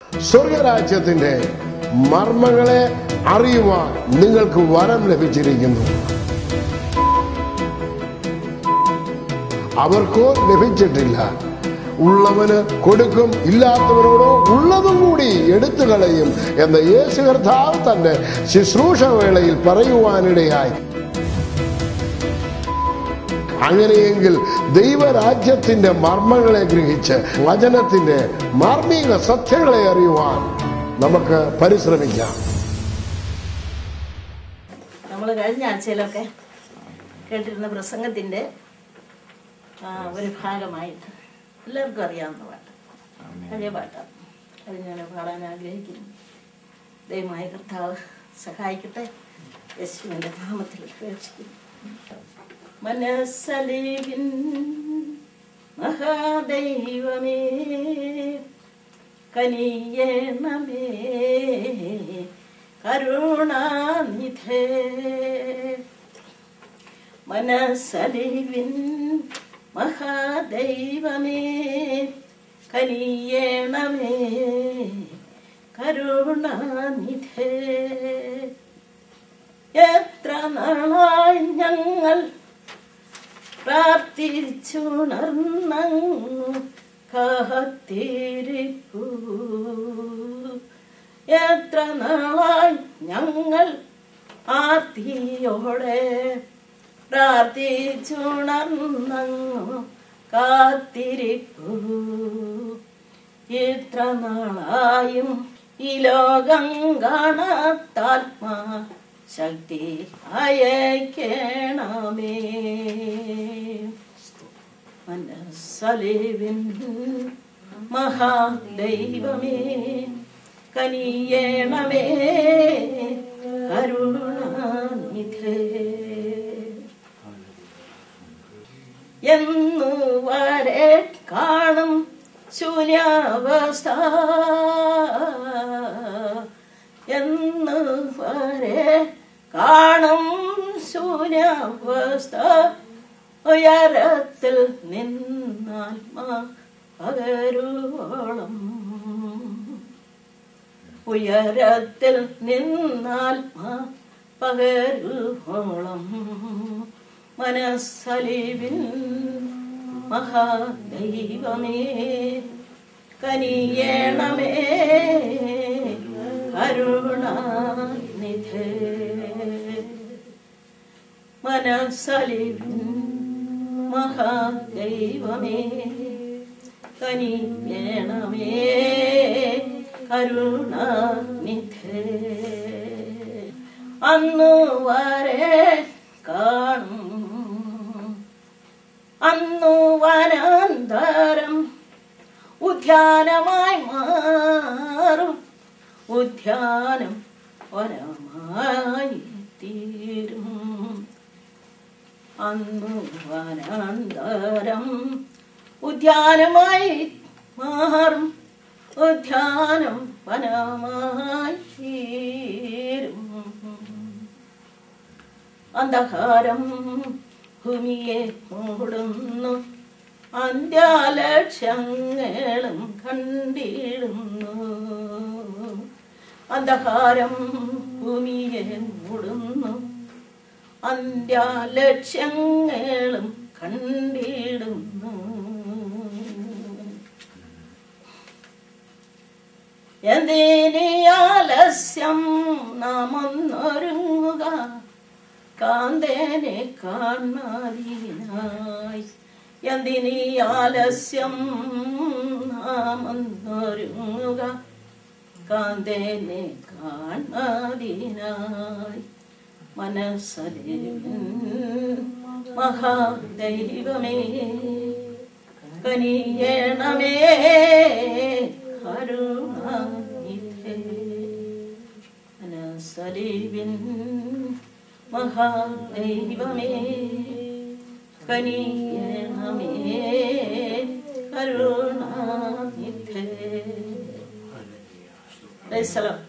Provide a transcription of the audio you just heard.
സ്വർഗരാജ്യത്തിന്റെ മർമ്മങ്ങളെ അറിയുവാൻ നിങ്ങൾക്ക് വരം ലഭിച്ചിരിക്കുന്നു അവർക്കോ ലഭിച്ചിട്ടില്ല ഉള്ളവന് കൊടുക്കും ഇല്ലാത്തവരോടോ ഉള്ളതും കൂടി എടുത്തു കളയും എന്ന് യേശു കർത്താവ് തന്റെ ശുശ്രൂഷ വേളയിൽ പറയുവാനിടയായി അങ്ങനെയെങ്കിൽ ദൈവരാജ്യത്തിന്റെ മർമ്മങ്ങളെ ഗ്രഹിച്ച് വചനത്തിന്റെ മാർമിക സത്യങ്ങളെ അറിയുവാൻ നമുക്ക് പരിശ്രമിക്കാം നമ്മൾ കഴിഞ്ഞ ആഴ്ചയിലൊക്കെ കേട്ടിരുന്ന പ്രസംഗത്തിൻ്റെ ആ, ഒരു ഭാഗമായിട്ട് എല്ലാവർക്കും അറിയാവുന്ന പാട്ട് പഴയ പാട്ടാണ് അത് ഞാൻ പാടാൻ ആഗ്രഹിക്കുന്നു ദയമായ കർത്താവ് സഹായിക്കട്ടെ യേശുവിൻ്റെ നാമത്തിൽ അപേക്ഷിക്കുന്നു മനസ്സലിവിൻ മഹാദൈവമേ കനിയണമേ കരുണാനിധേ മനസ്സലിവിൻ മഹാദൈവമേ കനിയണമേ കരുണാനിധേ എത്ര നാളായി ഞങ്ങൾ പ്രാർത്ഥിച്ചുണർന്നങ്ങു കാത്തിരിപ്പൂ എത്ര നാളായി ഞങ്ങൾ ആർത്തിയോടെ പ്രാർത്ഥിച്ചുണർന്നങ്ങു കാത്തിരിപ്പൂ ഇത്ര നാളായും ഈ ലോകം കാണാത്താത്മാ ശക്തി അയക്കണമേ മനസ്സലിവിൻ മഹാദൈവമേ കനിയണമേ കരുണാനിധേ എന്നു വരെ കാണും ശൂന്യാവസ്ഥ എന്ന് വരെ കാണും ശൂന്യാവസ്ഥ ഉയരത്തിൽ നിന്നാത്മാ പകരുവോളം ഉയരത്തിൽ നിന്നാത്മാ പകരുവോളം മനസ്സലിവിൻ മഹാദൈവമേ കനിയണമേ കരുണാനിധേ മനസ്സലിവിൻ മഹാദൈവമേ കനിയണമേ കരുണാനിധേ അന്നു വരെ കാണും അന്നു വനാന്തരം ഉദ്യാനമായി മാറും ഉദ്യാനം വനമായി തീരും അന്നു വനാന്തരം ഉദ്യാനമായി മാറും ഉദ്യാനം വനമായി തീരും അന്ധകാരം ഭൂമിയെ മൂടുന്നു അന്ത്യാലക്ഷ്യങ്ങളും കണ്ടിടുന്നു അന്ധകാരം ഭൂമിയെ മൂടുന്നു അന്ത്യാലക്ഷ്യങ്ങളും കണ്ടിടുന്നു എന്തിനീ ആലസ്യം നാം ഒന്നൊരുങ്ങുക കാന്തേനെ കാണാതിനായി എന്തിനീ ആലസ്യം നാം ഒന്നൊരുങ്ങുക കാന്തേനെ കാണാതിനായി മനസ്സലിവിൻ മഹാദൈവമേ കനിയണമേ കരുണാനിധേ മനസ്സലിവിൻ മഹാദൈവമേ കനിയണമേ കരുണാനിധേ Praise the Lord.